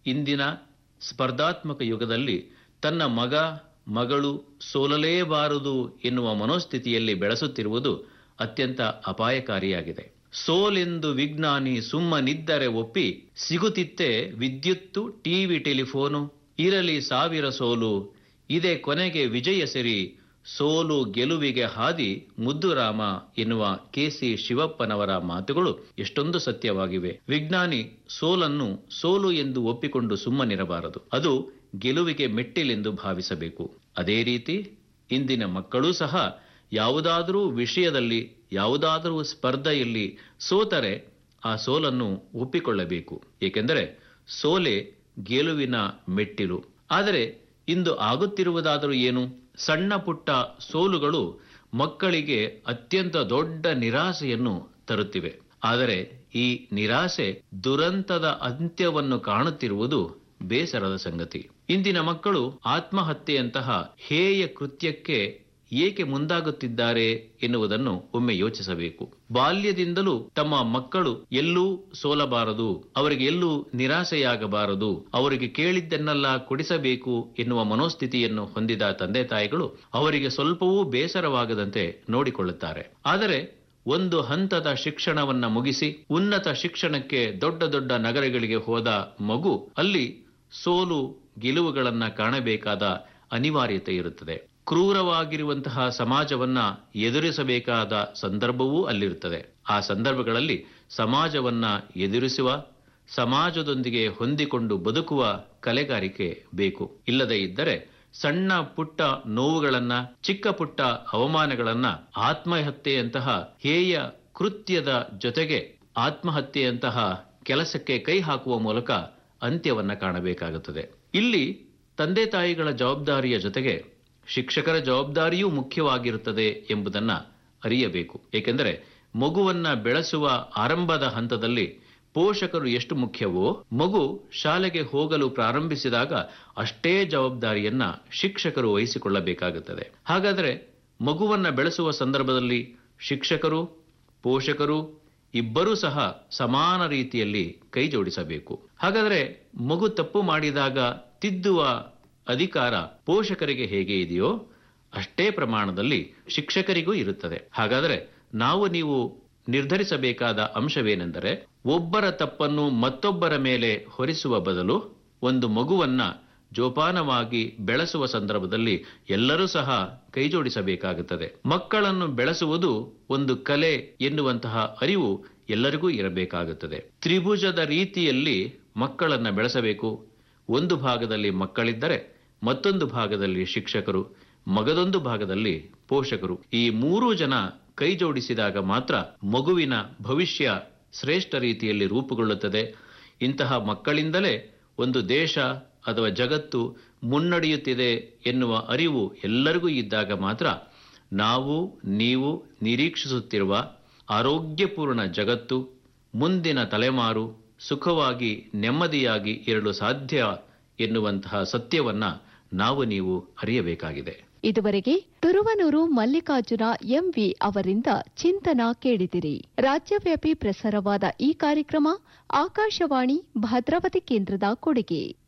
ಇಂದಿನ ಸ್ಪರ್ಧಾತ್ಮಕ ಯುಗದಲ್ಲಿ ತನ್ನ ಮಗ ಮಗಳು ಸೋಲಲೇಬಾರದು ಎನ್ನುವ ಮನೋಸ್ಥಿತಿಯಲ್ಲಿ ಬೆಳೆಸುತ್ತಿರುವುದು ಅತ್ಯಂತ ಅಪಾಯಕಾರಿಯಾಗಿದೆ ಸೋಲೆಂದು ವಿಜ್ಞಾನಿ ಸುಮ್ಮನಿದ್ದರೆ ಒಪ್ಪಿ ಸಿಗುತ್ತಿತ್ತೆ ವಿದ್ಯುತ್ತು ಟಿವಿ ಟೆಲಿಫೋನು ಇರಲಿ ಸಾವಿರ ಸೋಲು ಇದೇ ಕೊನೆಗೆ ವಿಜಯ ಸಿರಿ ಸೋಲು ಗೆಲುವಿಗೆ ಹಾದಿ ಮುದ್ದುರಾಮ ಎನ್ನುವ ಕೆಸಿ ಶಿವಪ್ಪನವರ ಮಾತುಗಳು ಎಷ್ಟೊಂದು ಸತ್ಯವಾಗಿವೆ ವಿಜ್ಞಾನಿ ಸೋಲನ್ನು ಸೋಲು ಎಂದು ಒಪ್ಪಿಕೊಂಡು ಸುಮ್ಮನಿರಬಾರದು ಅದು ಗೆಲುವಿಗೆ ಮೆಟ್ಟಿಲೆಂದು ಭಾವಿಸಬೇಕು ಅದೇ ರೀತಿ ಇಂದಿನ ಮಕ್ಕಳೂ ಸಹ ಯಾವುದಾದರೂ ವಿಷಯದಲ್ಲಿ ಯಾವುದಾದರೂ ಸ್ಪರ್ಧೆಯಲ್ಲಿ ಸೋತರೆ ಆ ಸೋಲನ್ನು ಒಪ್ಪಿಕೊಳ್ಳಬೇಕು ಏಕೆಂದರೆ ಸೋಲೆ ಗೆಲುವಿನ ಮೆಟ್ಟಿಲು ಆದರೆ ಇಂದು ಆಗುತ್ತಿರುವುದಾದರೂ ಏನು ಸಣ್ಣ ಪುಟ್ಟ ಸೋಲುಗಳು ಮಕ್ಕಳಿಗೆ ಅತ್ಯಂತ ದೊಡ್ಡ ನಿರಾಸೆಯನ್ನು ತರುತ್ತಿವೆ ಆದರೆ ಈ ನಿರಾಸೆ ದುರಂತದ ಅಂತ್ಯವನ್ನು ಕಾಣುತ್ತಿರುವುದು ಬೇಸರದ ಸಂಗತಿ ಇಂದಿನ ಮಕ್ಕಳು ಆತ್ಮಹತ್ಯೆಯಂತಹ ಹೇಯ ಕೃತ್ಯಕ್ಕೆ ಏಕೆ ಮುಂದಾಗುತ್ತಿದ್ದಾರೆ ಎನ್ನುವುದನ್ನು ಒಮ್ಮೆ ಯೋಚಿಸಬೇಕು ಬಾಲ್ಯದಿಂದಲೂ ತಮ್ಮ ಮಕ್ಕಳು ಎಲ್ಲೂ ಸೋಲಬಾರದು ಅವರಿಗೆ ಎಲ್ಲೂ ನಿರಾಸೆಯಾಗಬಾರದು ಅವರಿಗೆ ಕೇಳಿದ್ದನ್ನೆಲ್ಲ ಕೊಡಿಸಬೇಕು ಎನ್ನುವ ಮನೋಸ್ಥಿತಿಯನ್ನು ಹೊಂದಿದ ತಂದೆ ತಾಯಿಗಳು ಅವರಿಗೆ ಸ್ವಲ್ಪವೂ ಬೇಸರವಾಗದಂತೆ ನೋಡಿಕೊಳ್ಳುತ್ತಾರೆ ಆದರೆ ಒಂದು ಹಂತದ ಶಿಕ್ಷಣವನ್ನ ಮುಗಿಸಿ ಉನ್ನತ ಶಿಕ್ಷಣಕ್ಕೆ ದೊಡ್ಡ ದೊಡ್ಡ ನಗರಗಳಿಗೆ ಹೋದ ಮಗು ಅಲ್ಲಿ ಸೋಲು ಗೆಲುವುಗಳನ್ನ ಕಾಣಬೇಕಾದ ಅನಿವಾರ್ಯತೆ ಇರುತ್ತದೆ ಕ್ರೂರವಾಗಿರುವಂತಹ ಸಮಾಜವನ್ನ ಎದುರಿಸಬೇಕಾದ ಸಂದರ್ಭವೂ ಅಲ್ಲಿರುತ್ತದೆ ಆ ಸಂದರ್ಭಗಳಲ್ಲಿ ಸಮಾಜವನ್ನ ಎದುರಿಸುವ ಸಮಾಜದೊಂದಿಗೆ ಹೊಂದಿಕೊಂಡು ಬದುಕುವ ಕಲೆಗಾರಿಕೆ ಬೇಕು ಇಲ್ಲದೇ ಇದ್ದರೆ ಸಣ್ಣ ಪುಟ್ಟ ನೋವುಗಳನ್ನ ಚಿಕ್ಕ ಪುಟ್ಟ ಅವಮಾನಗಳನ್ನ ಆತ್ಮಹತ್ಯೆಯಂತಹ ಹೇಯ ಕೃತ್ಯದ ಜೊತೆಗೆ ಆತ್ಮಹತ್ಯೆಯಂತಹ ಕೆಲಸಕ್ಕೆ ಕೈ ಹಾಕುವ ಮೂಲಕ ಅಂತ್ಯವನ್ನ ಕಾಣಬೇಕಾಗುತ್ತದೆ ಇಲ್ಲಿ ತಂದೆ ತಾಯಿಗಳ ಜವಾಬ್ದಾರಿಯ ಜೊತೆಗೆ ಶಿಕ್ಷಕರ ಜವಾಬ್ದಾರಿಯೂ ಮುಖ್ಯವಾಗಿರುತ್ತದೆ ಎಂಬುದನ್ನ ಅರಿಯಬೇಕು ಏಕೆಂದರೆ ಮಗುವನ್ನ ಬೆಳೆಸುವ ಆರಂಭದ ಹಂತದಲ್ಲಿ ಪೋಷಕರು ಎಷ್ಟು ಮುಖ್ಯವೋ ಮಗು ಶಾಲೆಗೆ ಹೋಗಲು ಪ್ರಾರಂಭಿಸಿದಾಗ ಅಷ್ಟೇ ಜವಾಬ್ದಾರಿಯನ್ನ ಶಿಕ್ಷಕರು ವಹಿಸಿಕೊಳ್ಳಬೇಕಾಗುತ್ತದೆ ಹಾಗಾದರೆ ಮಗುವನ್ನ ಬೆಳೆಸುವ ಸಂದರ್ಭದಲ್ಲಿ ಶಿಕ್ಷಕರು ಪೋಷಕರು ಇಬ್ಬರೂ ಸಹ ಸಮಾನ ರೀತಿಯಲ್ಲಿ ಕೈ ಜೋಡಿಸಬೇಕು ಹಾಗಾದರೆ ಮಗು ತಪ್ಪು ಮಾಡಿದಾಗ ತಿದ್ದುವ ಅಧಿಕಾರ ಪೋಷಕರಿಗೆ ಹೇಗೆ ಇದೆಯೋ ಅಷ್ಟೇ ಪ್ರಮಾಣದಲ್ಲಿ ಶಿಕ್ಷಕರಿಗೂ ಇರುತ್ತದೆ ಹಾಗಾದರೆ ನಾವು ನೀವು ನಿರ್ಧರಿಸಬೇಕಾದ ಅಂಶವೇನೆಂದರೆ ಒಬ್ಬರ ತಪ್ಪನ್ನು ಮತ್ತೊಬ್ಬರ ಮೇಲೆ ಹೊರಿಸುವ ಬದಲು ಒಂದು ಮಗುವನ್ನ ಜೋಪಾನವಾಗಿ ಬೆಳೆಸುವ ಸಂದರ್ಭದಲ್ಲಿ ಎಲ್ಲರೂ ಸಹ ಕೈಜೋಡಿಸಬೇಕಾಗುತ್ತದೆ ಮಕ್ಕಳನ್ನು ಬೆಳೆಸುವುದು ಒಂದು ಕಲೆ ಎನ್ನುವಂತಹ ಅರಿವು ಎಲ್ಲರಿಗೂ ಇರಬೇಕಾಗುತ್ತದೆ ತ್ರಿಭುಜದ ರೀತಿಯಲ್ಲಿ ಮಕ್ಕಳನ್ನ ಬೆಳೆಸಬೇಕು ಒಂದು ಭಾಗದಲ್ಲಿ ಮಕ್ಕಳಿದ್ದರೆ ಮತ್ತೊಂದು ಭಾಗದಲ್ಲಿ ಶಿಕ್ಷಕರು ಮಗದೊಂದು ಭಾಗದಲ್ಲಿ ಪೋಷಕರು ಈ ಮೂರೂ ಜನ ಕೈ ಜೋಡಿಸಿದಾಗ ಮಾತ್ರ ಮಗುವಿನ ಭವಿಷ್ಯ ಶ್ರೇಷ್ಠ ರೀತಿಯಲ್ಲಿ ರೂಪುಗೊಳ್ಳುತ್ತದೆ ಇಂತಹ ಮಕ್ಕಳಿಂದಲೇ ಒಂದು ದೇಶ ಅಥವಾ ಜಗತ್ತು ಮುನ್ನಡೆಯುತ್ತಿದೆ ಎನ್ನುವ ಅರಿವು ಎಲ್ಲರಿಗೂ ಇದ್ದಾಗ ಮಾತ್ರ ನಾವು ನೀವು ನಿರೀಕ್ಷಿಸುತ್ತಿರುವ ಆರೋಗ್ಯಪೂರ್ಣ ಜಗತ್ತು ಮುಂದಿನ ತಲೆಮಾರು ಸುಖವಾಗಿ ನೆಮ್ಮದಿಯಾಗಿ ಇರಲು ಸಾಧ್ಯ ಎನ್ನುವಂತಹ ಸತ್ಯವನ್ನ ನಾವು ನೀವು ಅರಿಯಬೇಕಾಗಿದೆ ಇದುವರೆಗೆ ತುರುವನೂರು ಮಲ್ಲಿಕಾರ್ಜುನ ಎಂವಿ ಅವರಿಂದ ಚಿಂತನ ಕೇಳಿದಿರಿ ರಾಜ್ಯವ್ಯಾಪಿ ಪ್ರಸಾರವಾದ ಈ ಕಾರ್ಯಕ್ರಮ ಆಕಾಶವಾಣಿ ಭದ್ರಾವತಿ ಕೇಂದ್ರದ ಕೊಡುಗೆ